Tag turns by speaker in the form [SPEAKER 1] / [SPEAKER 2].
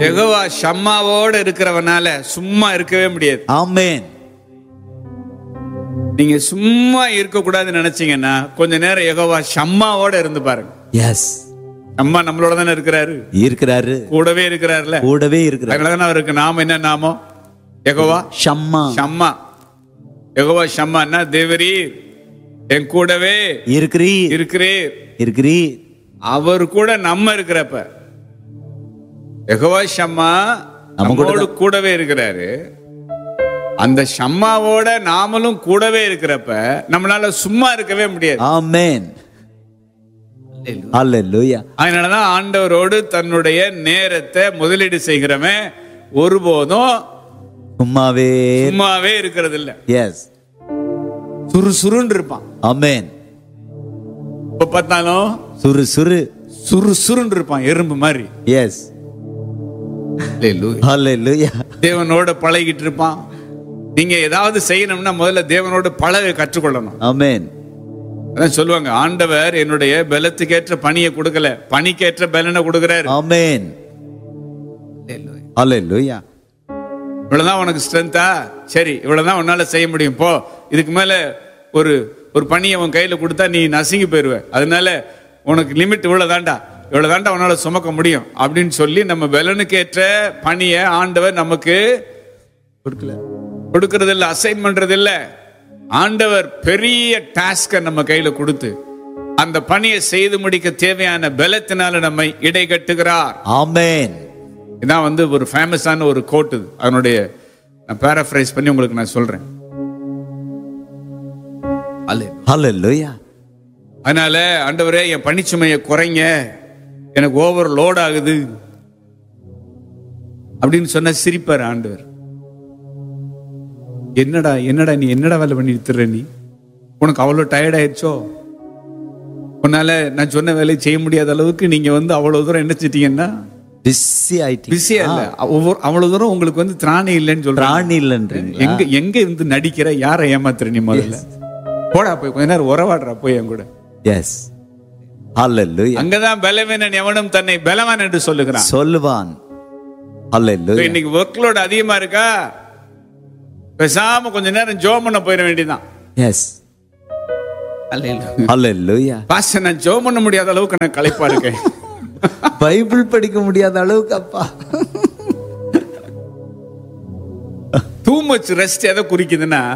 [SPEAKER 1] யெகோவா ஷம்மாவோட இருக்கிறவனால சும்மா இருக்கவே முடியாது
[SPEAKER 2] ஆமென்
[SPEAKER 1] நீங்க சும்மா இருக்க கூடாதுன்னு நினைச்சீங்கன்னா கொஞ்ச நேரம் யெகோவா ஷம்மாவோட இருந்து பாருங்க
[SPEAKER 2] எஸ்
[SPEAKER 1] அம்மா நம்மளோட தானே இருக்கிறாரு
[SPEAKER 2] இருக்கிறாரு
[SPEAKER 1] கூடவே இருக்கிறாருல
[SPEAKER 2] கூடவே இருக்கிறாரு
[SPEAKER 1] அதனால தானே அவருக்கு நாம என்ன நாமம் யெகோவா
[SPEAKER 2] ஷம்மா
[SPEAKER 1] ஷம்மா யெகோவா ஷம்மான்னா தேவரி என் கூடவே
[SPEAKER 2] இருக்கிறீர்
[SPEAKER 1] இருக்கிறீர்
[SPEAKER 2] இருக்கிறீர்
[SPEAKER 1] அவர் கூட நம்ம இருக்கிறப்ப யெகோவா ஷம்மா
[SPEAKER 2] நம்ம கூட
[SPEAKER 1] நம்மோடு கூடவே இருக்கிறாரு அந்த ஷம்மாவோட நாமளும் கூடவே இருக்கிறப்ப நம்மளால சும்மா இருக்கவே முடியாது
[SPEAKER 2] ஆமென் ஹalleluya
[SPEAKER 1] அதனாலதான் ஆண்டவரோடு தன்னுடைய நேரத்தை முதலீடு செய்கிறவன் ஒருபோதும்
[SPEAKER 2] சும்மாவே
[SPEAKER 1] சும்மாவே இருக்கிறது இல்ல
[SPEAKER 2] எஸ்
[SPEAKER 1] சுறுசுறுன்னு இருப்பான்
[SPEAKER 2] ஆமென்
[SPEAKER 1] இப்ப பார்த்தாலும்
[SPEAKER 2] சுறு சுறு
[SPEAKER 1] சுறுசுறுன்னு இருப்பான் எறும்பு மாதிரி
[SPEAKER 2] எஸ்
[SPEAKER 1] Hallelujah.
[SPEAKER 2] ஹalleluya
[SPEAKER 1] தேவனோட பழகிட்டு இருப்பான் நீங்க ஏதாவது செய்யணும்னா முதல்ல தேவனோட பழக கற்றுக்கொள்ளணும்
[SPEAKER 2] ஆமென்
[SPEAKER 1] அதான் சொல்லுவாங்க ஆண்டவர் என்னுடைய பலத்துக்கேற்ற பணியை கொடுக்கல பணிக்கேற்ற பலனை கொடுக்கிறாரு
[SPEAKER 2] ஆமென் ஹalleluya
[SPEAKER 1] இவ்வளவுதான் உனக்கு ஸ்ட்ரென்த்தா சரி இவ்வளவுதான் உன்னால செய்ய முடியும் போ இதுக்கு மேல ஒரு ஒரு பணியை உன் கையில கொடுத்தா நீ நசுங்கி போயிருவ அதனால உனக்கு லிமிட் இவ்வளவுதான்டா இவ்வளவுதான்டா உன்னால சுமக்க முடியும் அப்படின்னு சொல்லி நம்ம பலனுக்கு ஏற்ற பணியை ஆண்டவர் நமக்கு கொடுக்கல கொடுக்கறது இல்ல அசைன் பண்றது இல்ல ஆண்டவர் பெரிய டாஸ்க நம்ம கையில கொடுத்து அந்த பணியை செய்து முடிக்க தேவையான பலத்தினால நம்மை இடை கட்டுகிறார்
[SPEAKER 2] ஆமென்
[SPEAKER 1] இதான் வந்து ஒரு ஃபேமஸான ஒரு கோட் இது அதனுடைய நான் பேராஃப்ரைஸ் பண்ணி உங்களுக்கு நான் சொல்றேன்
[SPEAKER 2] ஹalleluya
[SPEAKER 1] அதனால ஆண்டவரே என் பணிச்சுமையை குறைங்க எனக்கு ஓவர் லோட் ஆகுது அப்படின்னு சொன்னா சிரிப்பார் ஆண்டவர் என்னடா என்னடா நீ என்னடா வேலை பண்ணிட்டு திர்ற நீ உனக்கு அவ்வளோ டயர்ட் ஆயிடுச்சோ உன்னால நான் சொன்ன வேலையை செய்ய முடியாத அளவுக்கு நீங்க வந்து அவ்வளவு தூரம் என்ன செஞ்சீங்கன்னா
[SPEAKER 2] பிஸி ஆயிட்டீங்க
[SPEAKER 1] பிஸியா இல்ல ஒவ்வொரு அவ்வளவு தூரம் உங்களுக்கு வந்து திராணி இல்லைன்னு சொல்றாங்க
[SPEAKER 2] பிராணி இல்லன்றீங்களா
[SPEAKER 1] எங்க எங்க இருந்து நடிக்கிற யாரை ஏமாத்துற நீ முதல்ல போடா போய் கொஞ்ச நேரம் உறவாடுறா போய் என் கூட
[SPEAKER 2] எஸ் ஹalleluya
[SPEAKER 1] அங்கதான் பலவீனன் எவனும் தன்னை பலவான் என்று சொல்லுகிறான்
[SPEAKER 2] சொல்லுவான்
[SPEAKER 1] இப்ப
[SPEAKER 2] ஹalleluya
[SPEAKER 1] இன்னைக்கு ஒர்க் லோட் அதிகமா இருக்கா பேசாம கொஞ்ச நேரம் ஜோம் பண்ண போயிட வேண்டியதான்
[SPEAKER 2] எஸ் ஹalleluya
[SPEAKER 1] பாஸ்டர் நான் ஜோம் பண்ண முடியாத அளவுக்கு நான் களைப்பா இருக்கேன்
[SPEAKER 2] பைபிள் படிக்க முடியாத அளவுக்கு அப்பா
[SPEAKER 1] டூ மச் ரெஸ்ட் எதை குறிக்குதுன்னா